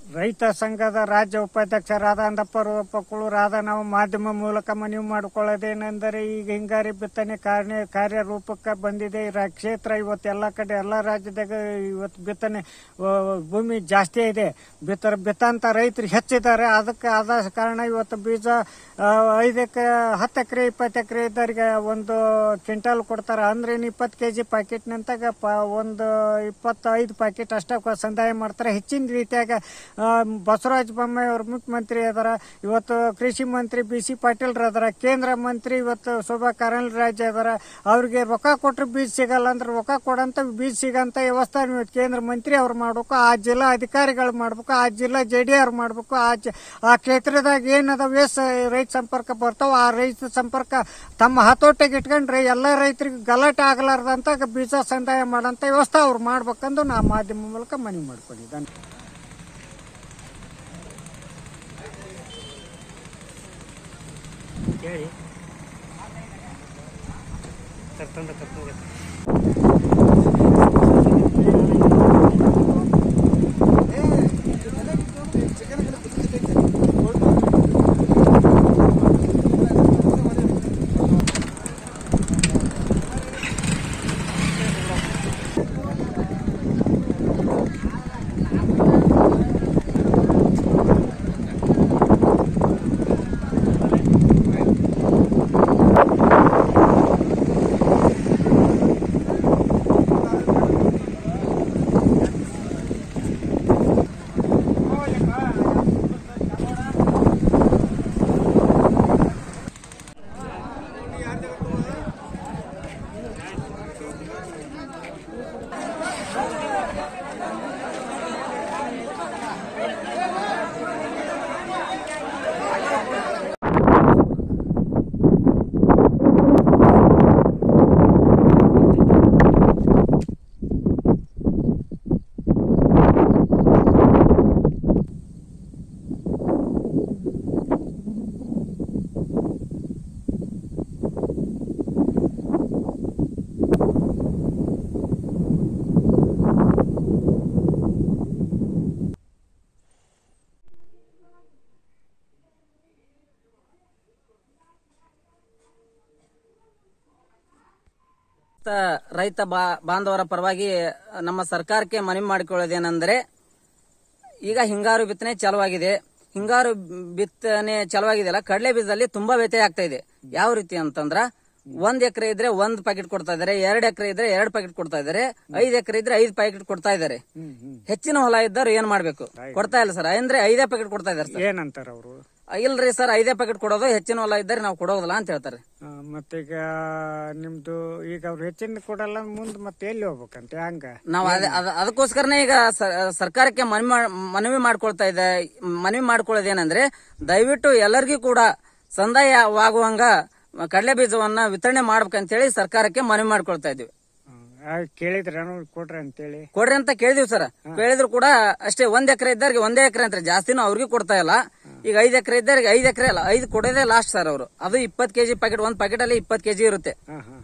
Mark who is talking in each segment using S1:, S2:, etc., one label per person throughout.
S1: ರೈತ ಸಂಘದ ರಾಜ್ಯ ಉಪಾಧ್ಯಕ್ಷರಾದ ಅಂದಪ್ಪ ರೂಪಕ್ಕಳೂರಾದ ನಾವು ಮಾಧ್ಯಮ ಮೂಲಕ ಮನವಿ ಮಾಡಿಕೊಳ್ಳೋದೇನೆಂದರೆ ಈಗ ಹಿಂಗಾರಿ ಬಿತ್ತನೆ ಕಾರ್ಯ ಕಾರ್ಯರೂಪಕ್ಕೆ ಬಂದಿದೆ ಈ ರಾ- ಕ್ಷೇತ್ರ ಇವತ್ತು ಎಲ್ಲ ಕಡೆ ಎಲ್ಲ ರಾಜ್ಯದಾಗ ಇವತ್ತು ಬಿತ್ತನೆ ಆ, ಭೂಮಿ ಜಾಸ್ತಿ ಇದೆ ಬಿತ್ತರ ಬಿತ್ತಂತ ರೈತರು ಹೆಚ್ಚಿದ್ದಾರೆ ಅದಕ್ಕೆ ಆದ ಕಾರಣ ಇವತ್ತು ಬೀಜ ಆ, ಐದು ಎಕರೆ ಹತ್ತು ಎಕರೆ ಇಪ್ಪತ್ತು ಎಕರೆ ಇದ್ದವರಿಗೆ ಒಂದು ಕ್ವಿಂಟಲ್ ಕೊಡ್ತಾರೆ ಅಂದ್ರೆ ಇನ್ನು ಇಪ್ಪತ್ತು ಕೆ ಜಿ ಪ್ಯಾಕೆಟ್ನಂತಾಗ ಪ ಒಂದು ಇಪ್ಪತ್ತೈದು ಪ್ಯಾಕೆಟ್ ಅಷ್ಟೇ ಕೊ- ಸಂದಾಯ ಮಾಡ್ತಾರೆ ಹೆಚ್ಚಿನ ರೀತಿಯಾಗ ಆ, ಬಸವರಾಜ ಬೊಮ್ಮಾಯಿ ಅವರು ಮುಖ್ಯಮಂತ್ರಿ ಅದಾರ ಇವತ್ತು ಕೃಷಿ ಮಂತ್ರಿ ಬಿ ಸಿ ಪಾಟೀಲ್ ಅದಾರ ಕೇಂದ್ರ ಮಂತ್ರಿ ಇವತ್ತು ಶೋಭಾ ಕರಂದ್ಲಾಜೆ ಅದಾರ ಅವ್ರಿಗೆ ರೊಕ್ಕ ಕೊಟ್ಟರೆ ಬೀಜ ಸಿಗಲ್ಲ ಅಂದ್ರೆ ರೊಕ್ಕ ಕೊಡಂತ ಬೀಜ ಸಿಗಂತ ವ್ಯವಸ್ಥೆ ಇವತ್ತು ಕೇಂದ್ರ ಮಂತ್ರಿ ಅವ್ರು ಮಾಡ್ಬೇಕು ಆ ಜಿಲ್ಲಾ ಅಧಿಕಾರಿಗಳು ಮಾಡ್ಬೇಕು ಆ ಜಿಲ್ಲಾ ಜೆ ಡಿ ಅವ್ರು ಮಾಡ್ಬೇಕು ಆ ಜ- ಆ ಕ್ಷೇತ್ರದಾಗ ಏನದ ವೇಸ್ ರೈತ ಸಂಪರ್ಕ ಬರ್ತಾವ ಆ ರೈತ ಸಂಪರ್ಕ ತಮ್ಮ ಹತೋಟಿಗೆ ಇಟ್ಕೊಂಡ್ರೆ ಎಲ್ಲ ರೈತರಿಗೆ ಗಲಾಟೆ ಆಗಲಾರ್ದಂತ ಬೀಜ ಸಂದಾಯ ಮಾಡಂತ ವ್ಯವಸ್ಥೆ ಅವ್ರು ಮಾಡ್ಬೇಕಂದು ನಾ ಮಾಧ್ಯಮ ಮೂಲಕ ಮನವಿ ಮಾಡ್ಕೊಂಡಿದ್ದಾನೆ
S2: ಕೇಳಿ ಕರ್ತಂದ ಕರ್ತಂದ
S3: ತ- ರೈತ ಬಾ- ಬಾಂಧವರ ಪರವಾಗಿ ನಮ್ಮ ಸರ್ಕಾರಕ್ಕೆ ಮನವಿ ಮಾಡಿಕೊಳ್ಳೋದೇನೆಂದರೆ ಈಗ ಹಿಂಗಾರು ಬಿತ್ತನೆ ಚಾಲುವಾಗಿದೆ ಹಿಂಗಾರು ಬಿತ್ತನೆ ಚಾಲುವಾಗಿದೆಯಲ್ಲ ಕಡಲೆ ಬೀಜದಲ್ಲಿ ತುಂಬಾ ವ್ಯತ್ಯಯ ಆಗ್ತಾ ಇದೆ ಯಾವ ರೀತಿ ಅಂತಂದ್ರ ಒಂದ್ ಎಕರೆ ಇದ್ರೆ ಒಂದ್ ಪ್ಯಾಕೆಟ್ ಕೊಡ್ತಾ ಇದಾರೆ ಎರಡ್ ಎಕರೆ ಇದ್ರೆ ಎರಡ್ ಪ್ಯಾಕೆಟ್ ಕೊಡ್ತಾ ಇದಾರೆ ಐದ್ ಎಕರೆ ಇದ್ರೆ ಐದ್ ಪ್ಯಾಕೆಟ್ ಕೊಡ್ತಾ ಇದಾರೆ ಹೆಚ್ಚಿನ ಹೊಲ ಇದ್ದವ್ರು ಏನ್ ಮಾಡ್ಬೇಕು ಕೊಡ್ತಾ ಇಲ್ಲ ಸರ್ ಅಂದ್ರೆ ಐದೇ ಪ್ಯಾಕೆಟ್ ಕೊಡ್ತಾ ಇದಾರೆ ಸರ್
S1: ಏನಂತಾರ ಅವರು
S3: ಇಲ್ರಿ ಸರ್ ಐದೇ ಪ್ಯಾಕೆಟ್ ಕೊಡೋದು ಹೆಚ್ಚಿನ ಹೊಲ ಇದ್ದಾರೆ ನಾವು ಕೊಡೋದಿಲ್ಲ ಅಂತ ಹೇಳ್ತಾರೆ
S1: ಮತ್ತೀಗ ನಿಮ್ದು ಈಗ ಅವ್ರು ಹೆಚ್ಚಿನ ಕೊಡಲ್ಲ ಮುಂದೆ ಮತ್ತೆ ಎಲ್ಲಿ ಹೋಗ್ಬೇಕಂತ ಹಂಗ
S3: ನಾವು ಅದ- ಅದ- ಅದಕ್ಕೋಸ್ಕರನೇ ಈಗ ಸ- ಸರ್ಕಾರಕ್ಕೆ ಮನವಿ ಮಾಡ್- ಮನವಿ ಮಾಡ್ಕೊಳ್ತಾ ಇದೆ ಮನವಿ ಮಾಡ್ಕೊಳ್ಳೋದೇನಂದ್ರೆ ದಯವಿಟ್ಟು ಎಲ್ಲರಿಗೂ ಕೂಡ ಸಂದಾಯವಾಗುವಂಗ ಕಡಲೆ ಬೀಜವನ್ನ ವಿತರಣೆ ಮಾಡ್ಬೇಕಂತ ಹೇಳಿ ಸರ್ಕಾರಕ್ಕೆ ಮನವಿ ಮಾಡ್ಕೊಳ್ತಾ ಇದ್ದೀವಿ
S1: ಕೇಳಿದ್ರ ಕೊಡ್ರಿ ಅಂತೇಳಿ
S3: ಕೊಡ್ರಿ ಅಂತ ಕೇಳಿದಿವಿ ಸರ್ ಕೇಳಿದ್ರು ಕೂಡ ಅಷ್ಟೇ ಒಂದ್ ಎಕರೆ ಇದ್ದವ್ರಿಗೆ ಒಂದೇ ಎಕರೆ ಅಂತ ಜಾಸ್ತಿನೂ ಅವ್ರಿಗೆ ಕೊಡ್ತಾ ಇಲ್ಲ ಈಗ ಐದ್ ಎಕರೆ ಇದ್ದವ್ರಿಗೆ ಐದ್ ಎಕರೆ ಅಲ್ಲ ಐದು ಕೊಡೋದೇ ಲಾಸ್ಟ್ ಸರ್ ಅವರು ಅದು ಇಪ್ಪತ್ ಕೆಜಿ ಪ್ಯಾಕೆಟ್ ಒಂದ್ ಪ್ಯಾಕೆಟ್ ಅಲ್ಲಿ ಇಪ್ಪತ್ ಕೆಜಿ ಇರುತ್ತೆ
S1: ಹಾ ಹಾ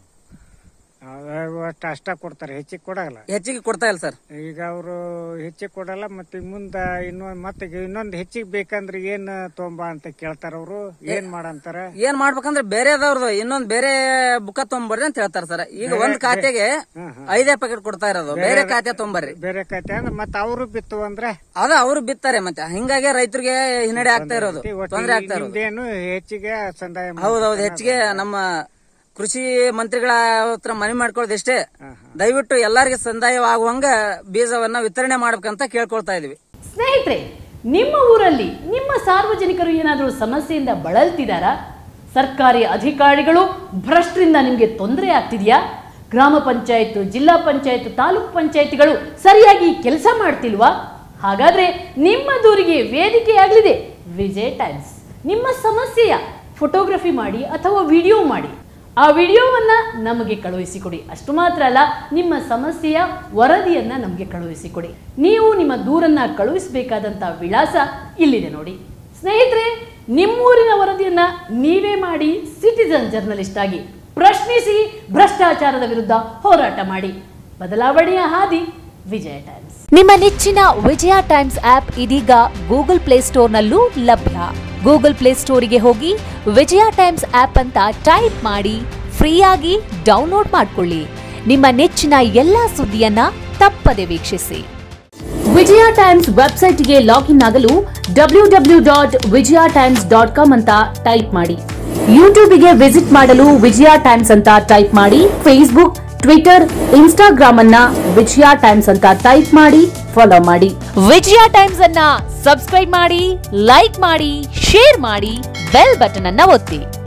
S1: ಹಾ ಅಷ್ಟು ಅಷ್ಟ ಕೊಡ್ತಾರೆ ಹೆಚ್ಚಿಗೆ ಕೊಡಲ್ಲ
S3: ಹೆಚ್ಚಿಗೆ ಕೊಡ್ತಾ ಇಲ್ಲ ಸರ್
S1: ಈಗ ಅವರು ಹೆಚ್ಚಿಗೆ ಕೊಡಲ್ಲ ಮತ್ತೆ ಮುಂದ ಇನ್ನೊಂದ್ ಮತ್ತೆ ಇನ್ನೊಂದು ಹೆಚ್ಚಿಗೆ ಬೇಕಂದ್ರೆ ಏನ್ ತೊಂಬ ಅಂತ ಕೇಳ್ತಾರ ಅವರು ಏನ್ ಮಾಡಂತಾರ
S3: ಏನ್ ಮಾಡ್ಬೇಕಂದ್ರೆ ಬೇರೆದವ್ರದ್ದು ಇನ್ನೊಂದ್ ಬೇರೆ ಬುಕ್ಕ ತೊಗೊಂಬರ್ರಿ ಅಂತ ಹೇಳ್ತಾರೆ ಸರ್ ಈಗ ಒಂದ್ ಖಾತೆಗೆ ಐದೇ ಪ್ಯಾಕೆಟ್ ಕೊಡ್ತಾ ಇರೋದು ಬೇರೆ ಖಾತೆ ತೊಗೊಂಬರ್ರಿ
S1: ಬೇರೆ ಕತೆ ಅಂದ್ರೆ ಮತ್ತೆ ಅವರು ಬಿತ್ತು ಅಂದ್ರೆ
S3: ಅದ ಅವ್ರು ಬಿತ್ತಾರೆ ಮತ್ತೆ ಹಿಂಗಾಗಿ ರೈತರಿಗೆ ಹಿನ್ನಡೆ ಆಗ್ತಾ ಇರೋದು ತೊಂದರೆ ಆಗ್ತಾ ಇರೋದು
S1: ನಿಮ್ದೇನು ಹೆಚ್ಚಿಗೆ ಸಂದಾಯ ಮಾಡ್-
S3: ಹೌದೌದು ಹೆಚ್ಚಿಗೆ ನಮ್ಮ ಕೃಷಿ ಮಂತ್ರಿಗಳ ಹತ್ರ ಮನವಿ ಮಾಡ್ಕೊಳ್ಳೋದು ಇಷ್ಟೇ ದಯವಿಟ್ಟು ಎಲ್ಲರಿಗೆ ಸಂದಾಯವಾಗುವಂಗ ಬೀಜವನ್ನ ವಿತರಣೆ ಮಾಡ್ಬೇಕಂತ ಕೇಳ್ಕೊಳ್ತಾ ಇದೀವಿ
S4: ಸ್ನೇಹಿತರೆ ನಿಮ್ಮ ಊರಲ್ಲಿ ನಿಮ್ಮ ಸಾರ್ವಜನಿಕರು ಏನಾದರೂ ಸಮಸ್ಯೆಯಿಂದ ಬಳಲ್ತಿದ್ದಾರಾ ಸರ್ಕಾರಿ ಅಧಿಕಾರಿಗಳು ಭ್ರಷ್ಟರಿಂದ ನಿಮಗೆ ತೊಂದರೆ ಆಗ್ತಿದೆಯಾ ಗ್ರಾಮ ಪಂಚಾಯತ್ ಜಿಲ್ಲಾ ಪಂಚಾಯತ್ ತಾಲೂಕ್ ಪಂಚಾಯತಿಗಳು ಸರಿಯಾಗಿ ಕೆಲಸ ಮಾಡ್ತಿಲ್ವಾ ಹಾಗಾದ್ರೆ ನಿಮ್ಮ ದೂರಿಗೆ ವೇದಿಕೆಯಾಗಲಿದೆ ವಿಜಯ್ ಟೈಮ್ಸ್ ನಿಮ್ಮ ಸಮಸ್ಯೆಯ ಫೋಟೋಗ್ರಫಿ ಮಾಡಿ ಅಥವಾ ವಿಡಿಯೋ ಮಾಡಿ ಆ ವಿಡಿಯೋವನ್ನ ನಮಗೆ ಕಳುಹಿಸಿಕೊಡಿ ಅಷ್ಟು ಮಾತ್ರ ಅಲ್ಲ ನಿಮ್ಮ ಸಮಸ್ಯೆಯ ವರದಿಯನ್ನ ನಮಗೆ ಕಳುಹಿಸಿಕೊಡಿ ನೀವು ನಿಮ್ಮ ದೂರನ್ನ ಕಳುಹಿಸಬೇಕಾದಂಥ ವಿಳಾಸ ಇಲ್ಲಿದೆ ನೋಡಿ ಸ್ನೇಹಿತರೆ ನಿಮ್ಮೂರಿನ ವರದಿಯನ್ನ ನೀವೇ ಮಾಡಿ ಸಿಟಿಸನ್ ಜರ್ನಲಿಸ್ಟ್ ಆಗಿ ಪ್ರಶ್ನಿಸಿ ಭ್ರಷ್ಟಾಚಾರದ ವಿರುದ್ಧ ಹೋರಾಟ ಮಾಡಿ ಬದಲಾವಣೆಯ ಹಾದಿ ವಿಜಯ ಟೈಮ್ಸ್
S5: ನಿಮ್ಮ ನೆಚ್ಚಿನ ವಿಜಯ ಟೈಮ್ಸ್ ಆಪ್ ಇದೀಗ ಗೂಗಲ್ ಪ್ಲೇಸ್ಟೋರ್ನಲ್ಲೂ ಲಭ್ಯ ಗೂಗಲ್ ಪ್ಲೇಸ್ಟೋರಿಗೆ ಹೋಗಿ ವಿಜಯ ಟೈಮ್ಸ್ ಆಪ್ ಅಂತ ಟೈಪ್ ಮಾಡಿ ಫ್ರೀಯಾಗಿ ಡೌನ್ಲೋಡ್ ಮಾಡಿಕೊಳ್ಳಿ ನಿಮ್ಮ ನೆಚ್ಚಿನ ಎಲ್ಲಾ ಸುದ್ದಿಯನ್ನ ತಪ್ಪದೆ ವೀಕ್ಷಿಸಿ
S4: ವಿಜಯ ಟೈಮ್ಸ್ ವೆಬ್ಸೈಟ್ಗೆ ಲಾಗಿನ್ ಆಗಲು W W dot Vijaya Times dot com ಅಂತ ಟೈಪ್ ಮಾಡಿ ಯೂಟ್ಯೂಬ್ಗೆ ವಿಸಿಟ್ ಮಾಡಲು ವಿಜಯ ಟೈಮ್ಸ್ ಅಂತ ಟೈಪ್ ಮಾಡಿ ಫೇಸ್ಬುಕ್ ಟ್ವಿಟರ್ ಇನ್ಸ್ಟಾಗ್ರಾಮ್ ಅನ್ನ ವಿಜಯ ಟೈಮ್ಸ್ ಅಂತ ಟೈಪ್ ಮಾಡಿ ಫಾಲೋ ಮಾಡಿ
S5: ವಿಜಯ ಟೈಮ್ಸ್ ಅನ್ನ ಸಬ್ಸ್ಕ್ರೈಬ್ ಮಾಡಿ ಲೈಕ್ ಮಾಡಿ ಶೇರ್ ಮಾಡಿ ಬೆಲ್ ಬಟನ್ ಅನ್ನ ಒತ್ತಿ